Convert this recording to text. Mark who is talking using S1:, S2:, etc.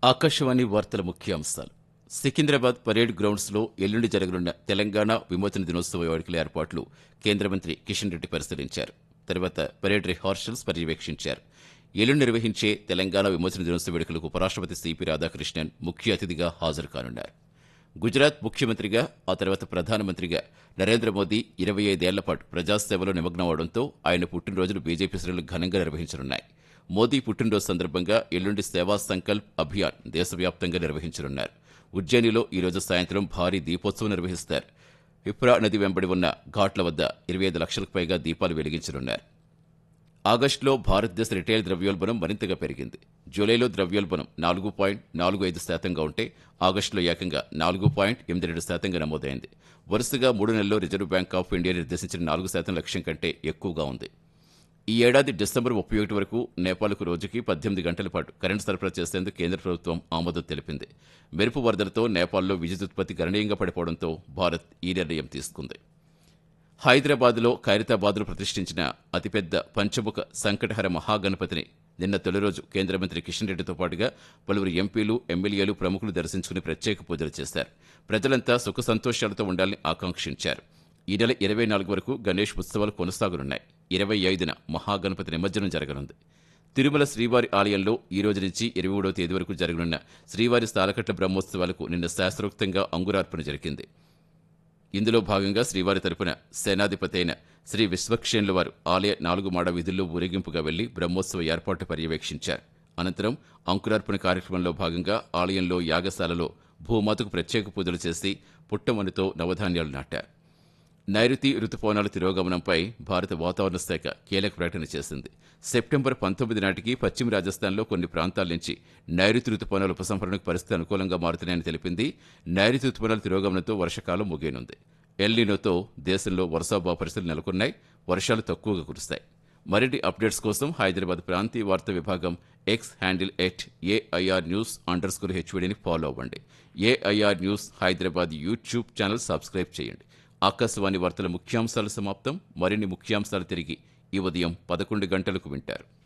S1: ఆకాశవాణి వార్తల ముఖ్యాంశాలు సికింద్రాబాద్ పరేడ్ గ్రౌండ్స్లో ఎల్లుండి జరగనున్న తెలంగాణ విమోచన దినోత్సవ వేడుకల ఏర్పాట్లు కేంద్ర మంత్రి కిషన్ రెడ్డి పరిశీలించారు తర్వాత పరేడ్ రిహార్సల్స్ పర్యవేక్షించారు ఎల్లుండి నిర్వహించే తెలంగాణ విమోచన దినోత్సవ వేడుకలకు ఉపరాష్ట్రపతి సిపి రాధాకృష్ణన్ ముఖ్య అతిథిగా హాజరు కానున్నారు గుజరాత్ ముఖ్యమంత్రిగా ఆ తర్వాత ప్రధానమంత్రిగా నరేంద్ర మోదీ ఇరవై ఐదేళ్ల పాటు ప్రజాసేవలో నిమగ్నమవడంతో ఆయన పుట్టినరోజును బీజేపీ శ్రేణులు ఘనంగా నిర్వహించనున్నాయి మోదీ పుట్టినరోజు సందర్భంగా ఎల్లుండి సేవా సంకల్ప్ అభియాన్ దేశవ్యాప్తంగా నిర్వహించనున్నారు ఉజ్జయినిలో ఈరోజు సాయంత్రం భారీ దీపోత్సవం నిర్వహిస్తారు విప్రా నది వెంబడి ఉన్న ఘాట్ల వద్ద ఇరవై ఐదు లక్షలకు పైగా దీపాలు వెలిగించనున్నారు ఆగస్టులో భారతదేశ రిటైల్ ద్రవ్యోల్బణం మరింతగా పెరిగింది జూలైలో ద్రవ్యోల్బణం నాలుగు పాయింట్ నాలుగు ఐదు శాతంగా ఉంటే ఆగస్టులో ఏకంగా నాలుగు పాయింట్ ఎనిమిది రెండు శాతంగా నమోదైంది వరుసగా మూడు నెలల్లో రిజర్వ్ బ్యాంక్ ఆఫ్ ఇండియా నిర్దేశించిన నాలుగు శాతం లక్ష్యం కంటే ఎక్కువగా ఉంది ఈ ఏడాది డిసెంబర్ ముప్పై ఒకటి వరకు నేపాల్కు రోజుకి పద్దెనిమిది గంటల పాటు కరెంటు సరఫరా చేసేందుకు కేంద్ర ప్రభుత్వం ఆమోదం తెలిపింది మెరుపు వరదలతో నేపాల్లో విద్యుత్ ఉత్పత్తి గణనీయంగా పడిపోవడంతో భారత్ ఈ నిర్ణయం తీసుకుంది హైదరాబాద్లో ఖైరతాబాద్లో ప్రతిష్ఠించిన అతిపెద్ద పంచముఖ సంకటహర మహాగణపతిని నిన్న తొలి రోజు కేంద్ర మంత్రి కిషన్ రెడ్డితో పాటుగా పలువురు ఎంపీలు ఎమ్మెల్యేలు ప్రముఖులు దర్శించుకుని ప్రత్యేక పూజలు చేశారు ప్రజలంతా సుఖ సంతోషాలతో ఉండాలని ఆకాంక్షించారు ఈ నెల ఇరవై నాలుగు వరకు గణేష్ ఉత్సవాలు కొనసాగనున్నాయి ఇరవై ఐదున మహాగణపతి నిమజ్జనం జరగనుంది తిరుమల శ్రీవారి ఆలయంలో ఈ రోజు నుంచి ఇరవై మూడవ తేదీ వరకు జరగనున్న శ్రీవారి స్థాలకట్ల బ్రహ్మోత్సవాలకు నిన్న శాస్త్రోక్తంగా అంకురార్పణ జరిగింది ఇందులో భాగంగా శ్రీవారి తరపున సేనాధిపతి అయిన శ్రీ విశ్వక్షేణుల వారు ఆలయ నాలుగు మాడ వీధుల్లో ఊరేగింపుగా వెళ్లి బ్రహ్మోత్సవ ఏర్పాటు పర్యవేక్షించారు అనంతరం అంకురార్పణ కార్యక్రమంలో భాగంగా ఆలయంలో యాగశాలలో భూమాతకు ప్రత్యేక పూజలు చేసి పుట్టమనితో నవధాన్యాలు నాటారు నైరుతి రుతుపవనాల తిరోగమనంపై భారత వాతావరణ శాఖ కీలక ప్రకటన చేసింది సెప్టెంబర్ పంతొమ్మిది నాటికి పశ్చిమ రాజస్థాన్లో కొన్ని ప్రాంతాల నుంచి నైరుతి రుతుపవనాల ఉపసంహరణకు పరిస్థితి అనుకూలంగా మారుతున్నాయని తెలిపింది నైరుతి రుతుపవనాల తిరోగమనంతో వర్షకాలం ముగియనుంది ఎల్నినోతో దేశంలో వర్షాభావ పరిస్థితులు నెలకొన్నాయి వర్షాలు తక్కువగా కురుస్తాయి మరిన్ని అప్డేట్స్ కోసం హైదరాబాద్ ప్రాంతీయ వార్తా విభాగం X handle at AIR news underscore హెచ్వీడీని ఫాలో అవ్వండి AIR news Hyderabad YouTube channel subscribe చేయండి ఆకాశవాణి వార్తల ముఖ్యాంశాలు సమాప్తం మరిన్ని ముఖ్యాంశాలు తిరిగి ఈ ఉదయం పదకొండు గంటలకు వింటారు